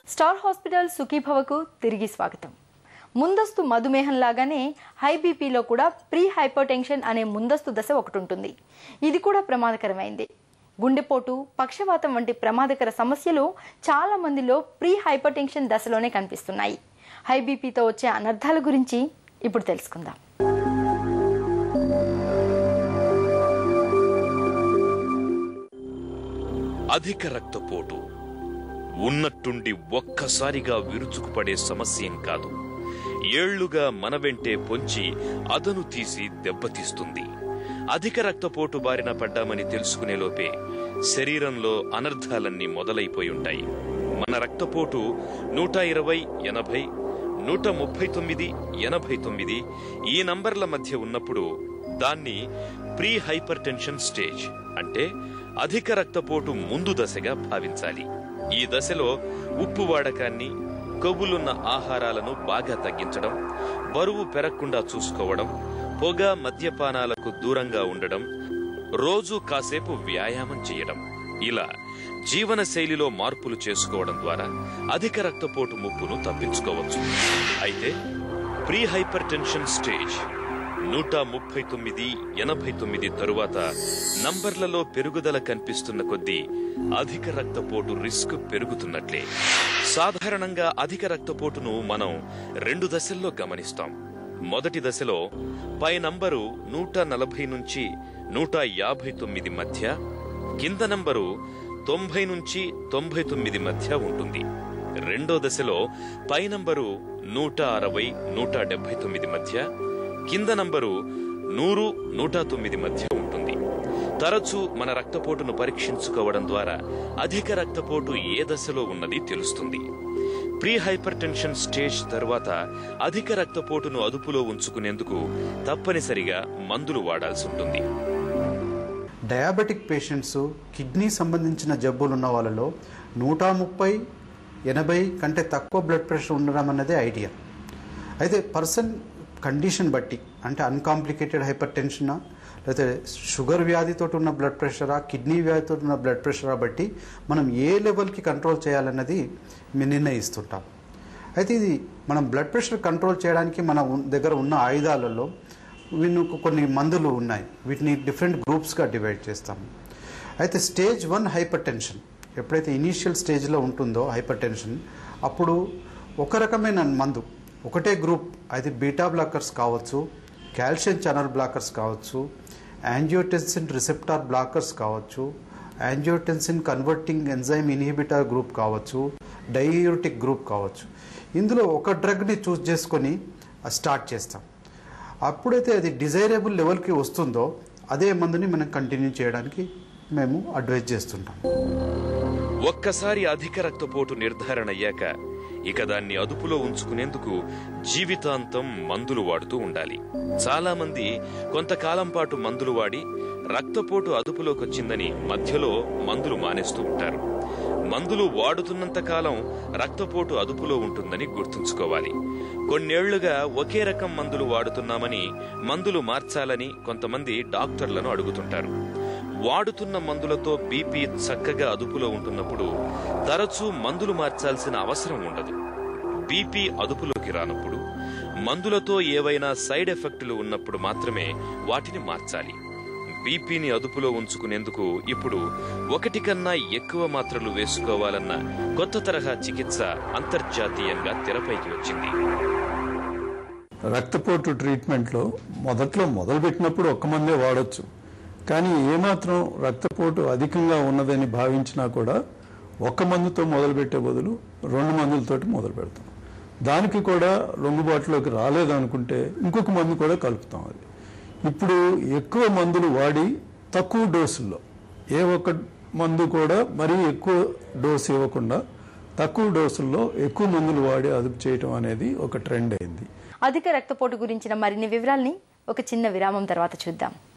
star hospital సుఖీభవకు తిరిగి స్వాగతం ముందస్తు మధుమేహం లాగానే హై బీపీలో కూడా ప్రీ హైపర్ టెన్షన్ అనే ముందస్తు దశ ఒకటి ఉంటుంది ఇది కూడా ప్రమాదకరమైంది గుండెపోటు పక్షవాతం వంటి ప్రమాదకర సమస్యలు చాలా మందిలో ప్రీ హైపర్ టెన్షన్ దశలోనే కనిపిస్తున్నాయి హై బీపీతో వచ్చే అనర్థాల గురించి ఇప్పుడు తెలుసుకుందాం అధిక రక్తపోటు ఉన్నట్టుండి ఒక్కసారిగా విరుచుకుపడే సమస్యేం కాదు ఏళ్లుగా మన వెంటే పొంచి అదను తీసి దెబ్బతీస్తుంది అధిక రక్తపోటు బారిన పడ్డామని తెలుసుకునేలోపే శరీరంలో అనర్థాలన్నీ మొదలైపోయి ఉంటాయి మన రక్తపోటు నూట ఇరవై ఎనభై నూట ముప్పై తొమ్మిది ఎనభై తొమ్మిది ఈ నంబర్ల మధ్య ఉన్నప్పుడు దాన్ని ప్రీ హైపర్ టెన్షన్ స్టేజ్ అంటే అధిక రక్తపోటు ముందు దశగా భావించాలి ఈ దశలో ఉప్పు వాడకాన్ని కొవ్వులున్న ఆహారాలను బాగా తగ్గించడం బరువు పెరగకుండా చూసుకోవడం పొగ మద్యపానాలకు దూరంగా ఉండడం రోజు కాసేపు వ్యాయామం చేయడం ఇలా జీవన శైలిలో మార్పులు చేసుకోవడం ద్వారా అధిక రక్తపోటు ముప్పును తప్పించుకోవచ్చు అయితే ప్రీ హైపర్ టెన్షన్ స్టేజ్ నూట ముప్పై తొమ్మిది ఎనభై తొమ్మిది తరువాత నంబర్లలో పెరుగుదల కనిపిస్తున్న కొద్దీ అధిక రక్తపోటు రిస్క్ పెరుగుతున్నట్లే సాధారణంగా అధిక రక్తపోటును మనం రెండు దశల్లో గమనిస్తాం మొదటి దశలో పై నంబరు నూట నలభై నుంచి నూట యాభై తొమ్మిది మధ్య కింద నంబరు తొంభై నుంచి తొంభై తొమ్మిది మధ్య ఉంటుంది రెండో దశలో పై నంబరు నూట అరవై నూట డెబ్బై తొమ్మిది మధ్య కింద నంబరు నూరు నూట తొమ్మిది మధ్య ఉంటుంది తరచూ మన రక్తపోటును పరీక్షించుకోవడం ద్వారా అధిక రక్తపోటు ఏ దశలో ఉన్నది తెలుస్తుంది ప్రీ హైపర్ టెన్షన్ స్టేజ్ తర్వాత అధిక రక్తపోటును అదుపులో ఉంచుకునేందుకు తప్పనిసరిగా మందులు వాడాల్సి ఉంటుంది డయాబెటిక్ పేషెంట్స్ కిడ్నీ సంబంధించిన జబ్బులు ఉన్న వాళ్ళలో నూట ముప్పై ఎనభై కంటే తక్కువ బ్లడ్ ప్రెషర్ ఉండడం అన్నదే ఐడియా అయితే పర్సన్ కండిషన్ బట్టి అంటే అన్కాంప్లికేటెడ్ హైపర్ టెన్షనా లేకపోతే షుగర్ వ్యాధితో ఉన్న బ్లడ్ ప్రెషరా కిడ్నీ వ్యాధితో ఉన్న బ్లడ్ ప్రెషరా బట్టి మనం ఏ లెవెల్కి కంట్రోల్ చేయాలన్నది మేము నిర్ణయిస్తుంటాం అయితే ఇది మనం బ్లడ్ ప్రెషర్ కంట్రోల్ చేయడానికి మన ఉన్- దగ్గర ఉన్న ఆయుధాలలో వీళ్ళకు కొన్ని మందులు ఉన్నాయి వీటిని డిఫరెంట్ గ్రూప్స్గా డివైడ్ చేస్తాము అయితే స్టేజ్ వన్ హైపర్ టెన్షన్ ఎప్పుడైతే ఇనీషియల్ స్టేజ్లో ఉంటుందో హైపర్ టెన్షన్ అప్పుడు ఒక రకమైన మందు ఒకటే గ్రూప్ అది బీటా బ్లాకర్స్ కావచ్చు కాల్షియం ఛానల్ బ్లాకర్స్ కావచ్చు యాంజియోటెన్సిన్ రిసెప్టార్ బ్లాకర్స్ కావచ్చు angiotensin converting enzyme inhibitor group కావచ్చు డైయూరిటిక్ గ్రూప్ కావచ్చు ఇందులో ఒక డ్రగ్ని చూస్ చేసుకొని స్టార్ట్ చేస్తాం అప్పుడైతే అది డిజైరబుల్ లెవెల్కి వస్తుందో అదే మందుని మనం కంటిన్యూ చేయడానికి మేము అడ్వైజ్ చేస్తుంటాం ఒక్కసారి అధిక రక్తపోటు నిర్ధారణ అయ్యాక ఇక దాన్ని అదుపులో ఉంచుకునేందుకు జీవితాంతం మందులు వాడుతూ ఉండాలి చాలా మంది కొంతకాలం పాటు మందులు వాడి రక్తపోటు అదుపులోకి వచ్చిందని మధ్యలో మందులు మానేస్తూ ఉంటారు మందులు వాడుతున్నంత కాలం రక్తపోటు అదుపులో ఉంటుందని గుర్తుంచుకోవాలి కొన్నేళ్లుగా ఒకే రకం మందులు వాడుతున్నామని మందులు మార్చాలని కొంతమంది డాక్టర్లను అడుగుతుంటారు వాడుతున్న మందులతో బీపీ చక్కగా అదుపులో ఉంటున్నప్పుడు తరచూ మందులు మార్చాల్సిన అవసరం ఉండదు బీపీ అదుపులోకి రానప్పుడు మందులతో ఏవైనా సైడ్ ఎఫెక్టులు ఉన్నప్పుడు మాత్రమే వాటిని మార్చాలి బీపీని అదుపులో ఉంచుకునేందుకు ఇప్పుడు ఒకటి కన్నా ఎక్కువ మాత్రలు వేసుకోవాలన్న కొత్త తరహా చికిత్స అంతర్జాతీయంగా తెరపైకి వచ్చింది రక్తపోటు ట్రీట్మెంట్లో మొదట్లో మొదలుపెట్టినప్పుడు ఒక్క మందే వాడొచ్చు కానీ ఏమాత్రం రక్తపోటు అధికంగా ఉన్నదని భావించినా కూడా ఒక్క మందుతో మొదలుపెట్టే బదులు రెండు మందులతోటి మొదలు పెడతాం దానికి కూడా లొంగుబాటులోకి రాలేదనుకుంటే ఇంకొక మందు కూడా కలుపుతాం అది ఇప్పుడు ఎక్కువ మందులు వాడి తక్కువ డోసుల్లో ఏ ఒక్క మందు కూడా మరీ ఎక్కువ డోసు ఇవ్వకుండా తక్కువ డోసుల్లో ఎక్కువ మందులు వాడి అదుపు చేయటం అనేది ఒక ట్రెండ్ అయింది అధిక రక్తపోటు గురించిన మరిన్ని వివరాల్ని ఒక చిన్న విరామం తర్వాత చూద్దాం